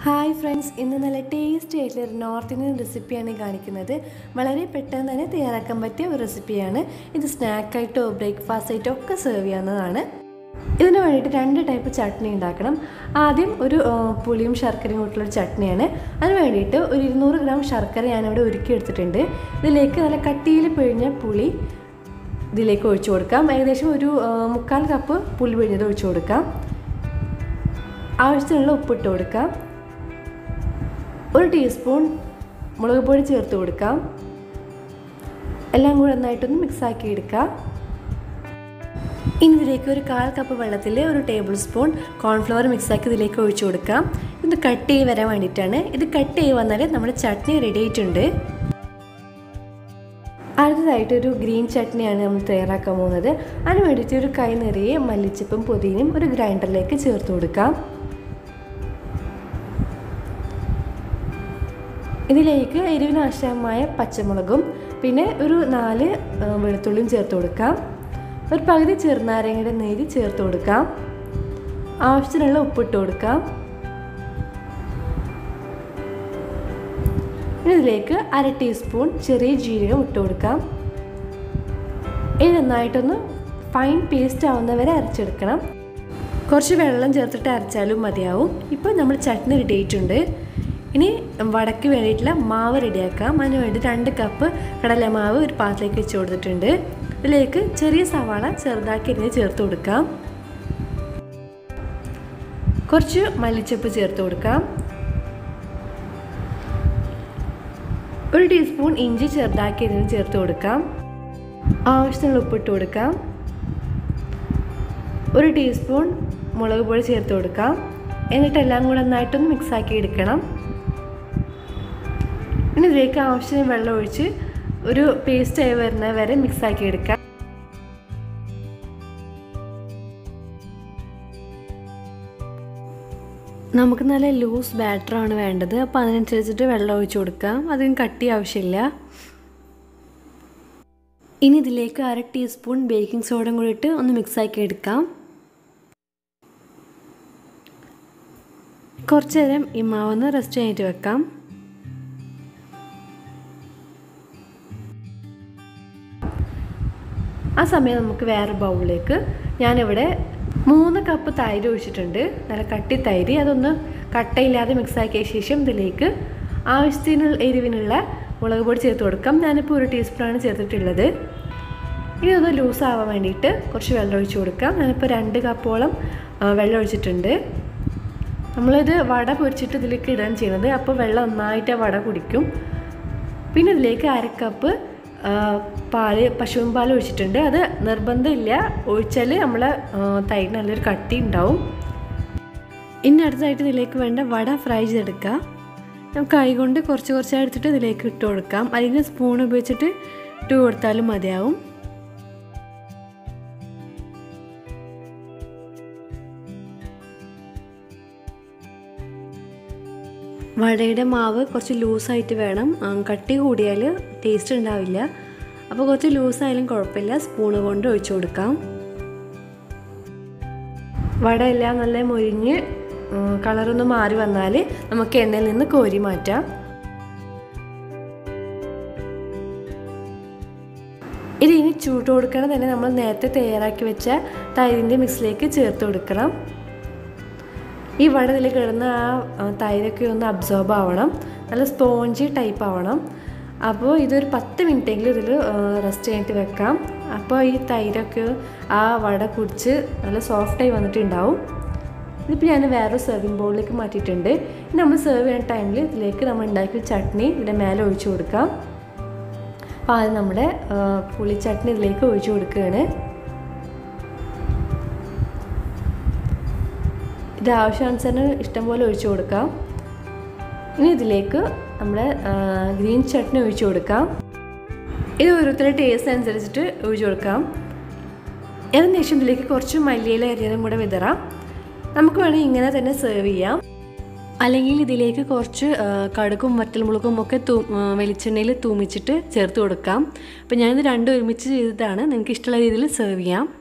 hi friends ഇന്ന് നല്ല tasty ആയിട്ടുള്ള ഒരു നോർത്ത് ഇന്ത്യൻ റെസിപ്പിയാണ് കാണിക്കുന്നത് വളരെ പെട്ടെന്ന് തന്നെ തയ്യാറാക്കാൻ പറ്റിയ ഒരു റെസിപ്പിയാണ് ഇത് സ്നാക്കായിട്ടോ ബ്രേക്ക്ഫാസ്റ്റ് ആയിട്ടോ ഒക്കെ സെർവ് ചെയ്യാവുന്നതാണ് ഇതിന് വേണ്ടിയിട്ട് രണ്ട് ടൈപ്പ് ചട്നി ഉണ്ടാക്കണം ആദ്യം ഒരു ആ, പുളിയും ശർക്കരയും കൂട്ടുള്ളൊരു ചട്നിയാണ് അതിന് വേണ്ടിയിട്ട് ഒരു ഇരുന്നൂറ് ഗ്രാം ശർക്കര ഞാനിവിടെ ഉരുക്കി എടുത്തിട്ടുണ്ട് ഇതിലേക്ക് നല്ല കട്ടിയിൽ പിഴിഞ്ഞ പുളി ഇതിലേക്ക് ഒഴിച്ചു കൊടുക്കാം ഏകദേശം ഒരു ആ, മുക്കാൽ കപ്പ് പുളി പിഴിഞ്ഞത് ഒഴിച്ചു കൊടുക്കാം ആവശ്യത്തിനുള്ള ഉപ്പിട്ട് കൊടുക്കാം ഒരു ടീസ്പൂൺ മുളക് പൊടി ചേർത്ത് കൊടുക്കാം എല്ലാം കൂടെ നന്നായിട്ടൊന്ന് മിക്സാക്കി എടുക്കാം ഇനി ഇതിലേക്ക് ഒരു കാൽ കപ്പ് വെള്ളത്തിൽ ഒരു ടേബിൾ സ്പൂൺ കോൺഫ്ലവർ മിക്സാക്കി ഇതിലേക്ക് ഒഴിച്ചു കൊടുക്കാം ഇത് കട്ട് ചെയ്ത് വരാൻ വേണ്ടിയിട്ടാണ് ഇത് കട്ട് ചെയ്ത് വന്നാൽ നമ്മുടെ ചട്നി റെഡി ആയിട്ടുണ്ട് അടുത്തതായിട്ട് ഒരു ഗ്രീൻ ചട്നിയാണ് നമ്മൾ തയ്യാറാക്കാൻ പോകുന്നത് അതിന് വേണ്ടിയിട്ട് ഒരു കൈ നിറയെ മല്ലിച്ചപ്പും പുതിനയും ഒരു ഗ്രൈൻഡറിലേക്ക് ചേർത്ത് കൊടുക്കാം ഇതിലേക്ക് എരിവിന് ആവശ്യമായ പച്ചമുളകും പിന്നെ ഒരു നാല് ആ, വെളുത്തുള്ളിയും ചേർത്ത് കൊടുക്കാം ഒരു പകുതി ചെറുനാരങ്ങയുടെ നീര് ചേർത്ത് കൊടുക്കാം ആവശ്യത്തിനുള്ള ഉപ്പിട്ട് കൊടുക്കാം ഇനി ഇതിലേക്ക് അര ടീസ്പൂൺ ചെറിയ ജീരകം ഇട്ട് കൊടുക്കാം ഇത് നന്നായിട്ടൊന്ന് ഫൈൻ പേസ്റ്റ് ആവുന്നവരെ അരച്ചെടുക്കണം കുറച്ച് വെള്ളം ചേർത്തിട്ട് അരച്ചാലും മതിയാവും ഇപ്പോൾ നമ്മൾ ചട്നി റെഡി ആയിട്ടുണ്ട് ഇനി വടക്ക് വേണ്ടിയിട്ടുള്ള മാവ് റെഡിയാക്കാം അതിന് വേണ്ടി രണ്ട് കപ്പ് കടലമാവ് ഒരു പാത്രത്തിലേക്ക് വെച്ച് കൊടുത്തിട്ടുണ്ട് ഇതിലേക്ക് ചെറിയ സവാള ചെറുതാക്കി അരിഞ്ഞ് ചേർത്ത് കൊടുക്കാം കുറച്ച് മല്ലിച്ചപ്പ് ചേർത്ത് കൊടുക്കാം ഒരു ടീസ്പൂൺ ഇഞ്ചി ചെറുതാക്കി അരിഞ്ഞ് ചേർത്ത് കൊടുക്കാം ആവശ്യത്തിനുള്ള ഉപ്പിട്ട് കൊടുക്കാം ഒരു ടീസ്പൂൺ മുളക് പൊടി ചേർത്ത് കൊടുക്കാം എന്നിട്ട് എല്ലാം കൂടെ നന്നായിട്ടൊന്ന് മിക്സാക്കി എടുക്കണം ഇനി ഇതിലേക്ക് ആവശ്യത്തിന് വെള്ളം ഒഴിച്ച് ഒരു പേസ്റ്റ് ആയി വരുന്ന വരെ മിക്സാക്കി എടുക്കാം നമുക്ക് നല്ല ലൂസ് ബാറ്ററാണ് വേണ്ടത് അപ്പോൾ അതിനനുസരിച്ചിട്ട് വെള്ളം ഒഴിച്ച് കൊടുക്കാം അതിന് കട്ടി ആവശ്യമില്ല ഇനി ഇതിലേക്ക് അര ടീസ്പൂൺ ബേക്കിംഗ് സോഡയും കൂടി ഇട്ട് ഒന്ന് മിക്സാക്കി എടുക്കാം കുറച്ച് നേരം ഈ മാവൊന്ന് റെസ്റ്റ് ചെയ്തിട്ട് വെക്കാം ആ സമയം നമുക്ക് വേറെ ബൗളിലേക്ക് ഞാനിവിടെ മൂന്ന് കപ്പ് തൈര് ഒഴിച്ചിട്ടുണ്ട് നല്ല കട്ടി തൈര് അതൊന്ന് കട്ടയില്ലാതെ മിക്സാക്കിയ ശേഷം ഇതിലേക്ക് ആവശ്യത്തിനുള്ള എരിവിനുള്ള മുളക് പൊടി ചേർത്ത് കൊടുക്കാം ഞാനിപ്പോൾ ഒരു ടീസ്പൂണാണ് ചേർത്തിട്ടുള്ളത് ഇനി ഒന്ന് ലൂസ് ആവാൻ വേണ്ടിയിട്ട് കുറച്ച് വെള്ളം ഒഴിച്ച് കൊടുക്കാം ഞാനിപ്പോൾ രണ്ട് കപ്പോളം ആ, വെള്ളം ഒഴിച്ചിട്ടുണ്ട് നമ്മളിത് വട പൊരിച്ചിട്ട് ഇതിലേക്ക് ഇടാൻ ചെയ്യുന്നത് അപ്പോൾ വെള്ളം നന്നായിട്ട് വട കുടിക്കും പിന്നെ ഇതിലേക്ക് അര കപ്പ് ആ, പാല് പശുവിൻ പാൽ ഒഴിച്ചിട്ടുണ്ട് അത് നിർബന്ധമില്ല ഒഴിച്ചാൽ നമ്മളെ ആ, തൈരിന് നല്ലൊരു കട്ടി ഉണ്ടാവും ഇനി അടുത്തതായിട്ട് ഇതിലേക്ക് വേണ്ട വട ഫ്രൈ ചെയ്തെടുക്കുക നമുക്ക് കൈ കൊണ്ട് കുറച്ച് കുറച്ചായി എടുത്തിട്ട് ഇതിലേക്ക് ഇട്ട് കൊടുക്കാം അല്ലെങ്കിൽ സ്പൂൺ ഉപയോഗിച്ചിട്ട് ഇട്ട് കൊടുത്താലും മതിയാവും വടയുടെ മാവ് കുറച്ച് ലൂസായിട്ട് വേണം ആ, കട്ടി കൂടിയാൽ ടേസ്റ്റ് ഉണ്ടാവില്ല അപ്പോൾ കുറച്ച് ലൂസായാലും കുഴപ്പമില്ല സ്പൂണ് കൊണ്ട് ഒഴിച്ചു കൊടുക്കാം വട എല്ലാം നല്ല മൊരിഞ്ഞ് ഉം, കളറൊന്ന് മാറി വന്നാൽ നമുക്ക് എണ്ണയിൽ നിന്ന് കോരി മാറ്റാം ഇത് ഇനി ചൂട് കൊടുക്കണം തന്നെ നമ്മൾ നേരത്തെ തയ്യാറാക്കി വെച്ച തൈരിൻ്റെ മിക്സിലേക്ക് ചേർത്ത് കൊടുക്കണം ഈ വട ഇതിൽ കിടന്ന് ആ ആ, തൈരൊക്കെ ഒന്ന് അബ്സോർബ് ആവണം നല്ല സ്പോഞ്ചി ടൈപ്പ് ആവണം അപ്പോൾ ഇതൊരു പത്ത് മിനിറ്റെങ്കിലും ഇതിൽ റെസ്റ്റ് ചെയ്തിട്ട് വെക്കാം അപ്പോൾ ഈ തൈരൊക്കെ ആ വട കുടിച്ച് നല്ല സോഫ്റ്റായി വന്നിട്ടുണ്ടാവും ഇതിപ്പോൾ ഞാൻ വേറെ സെർവിങ് ബൗളിലേക്ക് മാറ്റിയിട്ടുണ്ട് ഇനി നമ്മൾ സെർവ് ചെയ്യുന്ന ടൈമിൽ ഇതിലേക്ക് നമ്മൾ ഉണ്ടാക്കിയ ചട്നി ഇതിൻ്റെ മേലെ ഒഴിച്ചു കൊടുക്കാം അപ്പോൾ ആദ്യം നമ്മുടെ ആ, പുളി ചട്നി ഇതിലേക്ക് ഒഴിച്ചു കൊടുക്കുകയാണ് ഇത് ആവശ്യാനുസരണം ഇഷ്ടം പോലെ ഒഴിച്ചു കൊടുക്കാം ഇനി ഇതിലേക്ക് നമ്മൾ ഗ്രീൻ ചട്നി ഒഴിച്ചു കൊടുക്കാം ഇത് ഓരോരുത്തരുടെ ടേസ്റ്റ് അനുസരിച്ചിട്ട് ഒഴിച്ചു കൊടുക്കാം അതിന് ശേഷം ഇതിലേക്ക് കുറച്ച് മല്ലിയില അരിയതും കൂടെ വിതറാം നമുക്ക് വേണമെങ്കിൽ ഇങ്ങനെ തന്നെ സെർവ് ചെയ്യാം അല്ലെങ്കിൽ ഇതിലേക്ക് കുറച്ച് ആ, കടുകും വറ്റൽമുളകും ഒക്കെ തൂ വെളിച്ചെണ്ണയിൽ തൂമിച്ചിട്ട് ചേർത്ത് കൊടുക്കാം അപ്പോൾ ഞാനിത് രണ്ടും ഒരുമിച്ച് ചെയ്തിട്ടാണ് നിങ്ങൾക്ക് ഇഷ്ടമുള്ള രീതിയിൽ സെർവ് ചെയ്യാം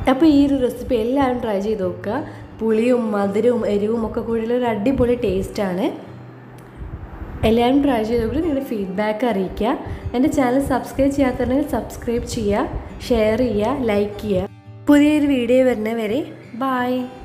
അപ്പോൾ ഈ ഒരു റെസിപ്പി എല്ലാവരും ട്രൈ ചെയ്ത് നോക്കുക പുളിയും മധുരവും എരിവും ഒക്കെ കൂടിയുള്ള ഒരു അടിപൊളി ടേസ്റ്റാണ് എല്ലാവരും ട്രൈ ചെയ്തപ്പോൾ നിങ്ങളുടെ ഫീഡ്ബാക്ക് അറിയിക്കുക എൻ്റെ ചാനൽ സബ്സ്ക്രൈബ് ചെയ്യാത്തുണ്ടെങ്കിൽ സബ്സ്ക്രൈബ് ചെയ്യുക ഷെയർ ചെയ്യുക ലൈക്ക് ചെയ്യുക പുതിയൊരു വീഡിയോ വരുന്നവരെ ബായ്